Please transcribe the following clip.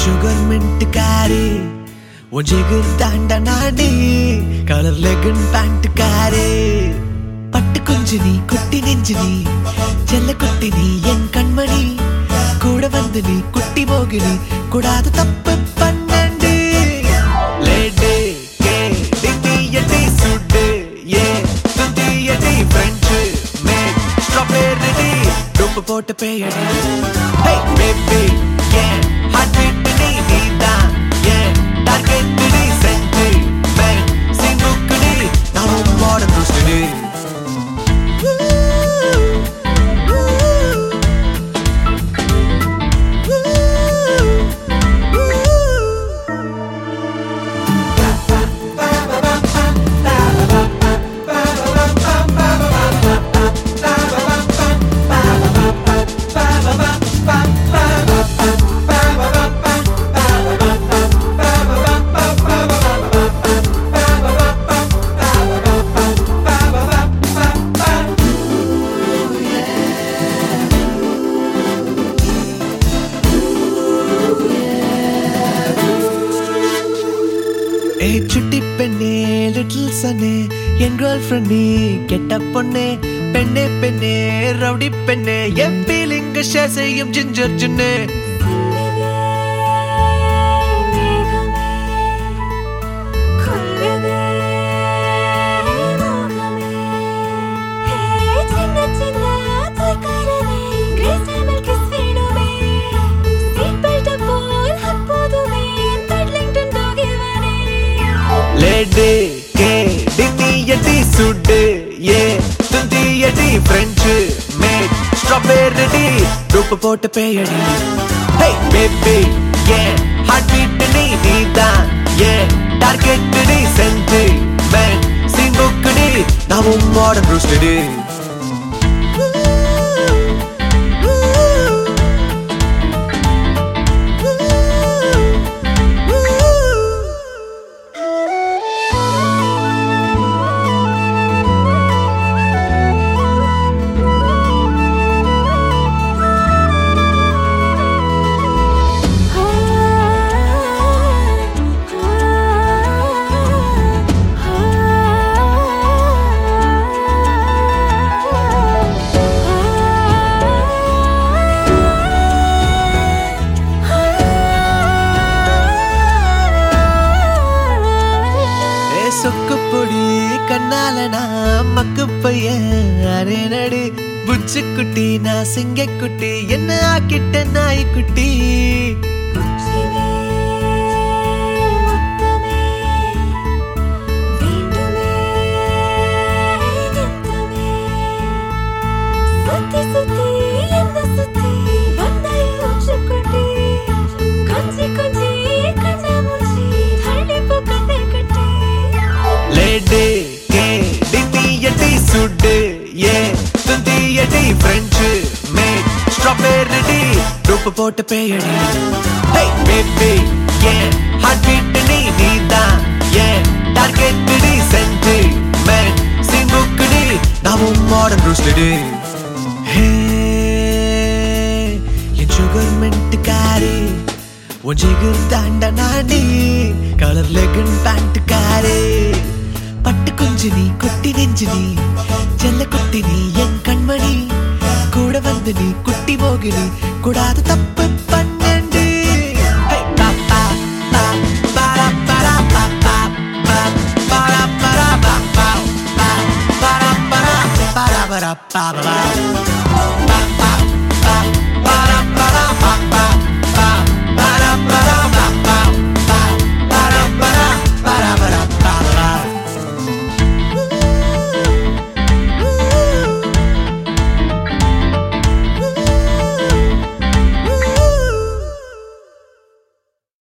Sugar mint car உன் ஜிகர் தாண்டா நாடி கலர் லெகன் பேண்ட் காரு பட்டு குஞ்சு நீ குட்டி நெஞ்சு நீ செல்ல குட்டி நீ என் கண்மணி கூட வந்து நீ குட்டி மோகினி கூடாத தப்பு பன்னெண்டு லேடு கே டிங்கியடி சுடு ஏ துந்தியடி ஃப்ரெஞ்சு மேட் ஸ்ட்ராபெர்ரி டூப்பு போட்டு பேயடி ஹே பேபி ஏ ஹார்ட் பீட் நீ நீதான் ஏ டார்கெட் நீ செஞ்சு மேன் சிங்குக்கு நீ நான் உம்மோட ருஸ்டி ஏய் சுட்டி பெண்ணே லிட்டில் சனே என் கேர்ள் ஃப்ரெண்ட் நீ கெட்ட பொண்ணே பெண்ணே பெண்ணே ரவுடி பெண்ணே என் ஃபீலிங்க ஷேர் செய்யும் ஜிஞ்சர் ஜுன்னே லேடு கே டிங்கியடி சுடு ஏ துந்தியடி ஃப்ரெஞ்சு மேட் ஸ்ட்ராபெர்ரி டூப்பு போட்டு பேயடி ஹே பேபி ஏ ஹார்ட் பீட் நீ நீதான் ஏ டார்கெட் நீ செஞ்சு மேன் சிங்குக்கு நீ நான் உம்மோட ருஸ்டி ஏ சொக்கு பொடி கண்ணால நான் மக்கு பையன் அரே நடு புச்சு குட்டி நான் சிங்க குட்டி என்ன ஆக்கிட்ட நாய் குட்டி சுத்தி சுத்தி என்ன சுத்தி வந்தாய் ஊற்றுக்குட்டி கொஞ்சி கொஞ்சி கண்ணா மூச்சி தள்ளி போக்கத்தை கட்டி லேடு கே டிங்கியடி சுடு ஏ துந்தியடி ஃப்ரெஞ்சு மேட் ஸ்ட்ராபெர்ரி டூப்பு போட்டு பேயடி ஹே பேபி ஏ ஹார்ட் பீட் நீ நீதான் ஏ டார்கெட் நீ செஞ்சு மேன் சிங்குக்கு நீ நான் உம்மோட ருஸ்டி ஹே என் சுகர் மின்ட் காரு உன் ஜிகர் தாண்டா நாடி கலர் லெகன் பேண்ட் காரு பட்டு குஞ்சு நீ குட்டி நெஞ்சு நீ செல்ல குட்டி நீ என் கண்மணி கூட வந்து நீ குட்டி மோகினி கூடாத தப்பு பன்னெண்டு ஹே, பா, பா, பா, பாரா, பாரா, பா, பா, பா, பாரா, பாரா, பா, பா, பா, பாரா, பாரா, பாரா, பாரா, பா, பா.